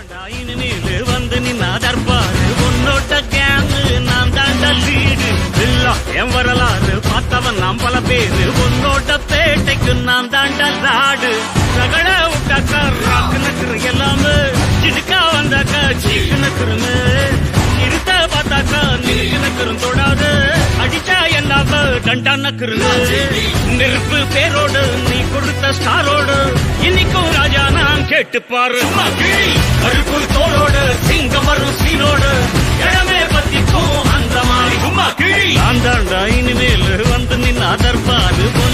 தாண்டா இனிமேல் வந்து நின்னா தர்பாரு உன்னோட்ட கேங்கு நான் தாண்டா லீடு இல்ல என் வரலாறு பார்த்தவன் நாம் பல பேரு உன்னோட்ட பேட்டைக்கு நான் தாண்டா லாடு ரகட விட்டாக்கா ராக்கு நக்குரு எல்லாமே சிடுக்கா வந்தாக்கா சீக்கு நக்குருமே இருத்த பார்த்தாக்கா நிற்கு நக்குரும் தொடாது அடிச்சா என்னாவ டண்டா நக்குருங்க நெருப்பு பேரோடு நீ கொடுத்த ஸ்டாரோடு இன்னைக்கும் ராஜா நான் கேட்டு பாரு கருப்பு தோளோடு சிங்கம் வரும் சீனோடு இடமே பத்திக்கும் அந்த மாதிரி சும்மா கிழி நான் தாண்டா இனிமேல் வந்து நின்னா தர்பாரு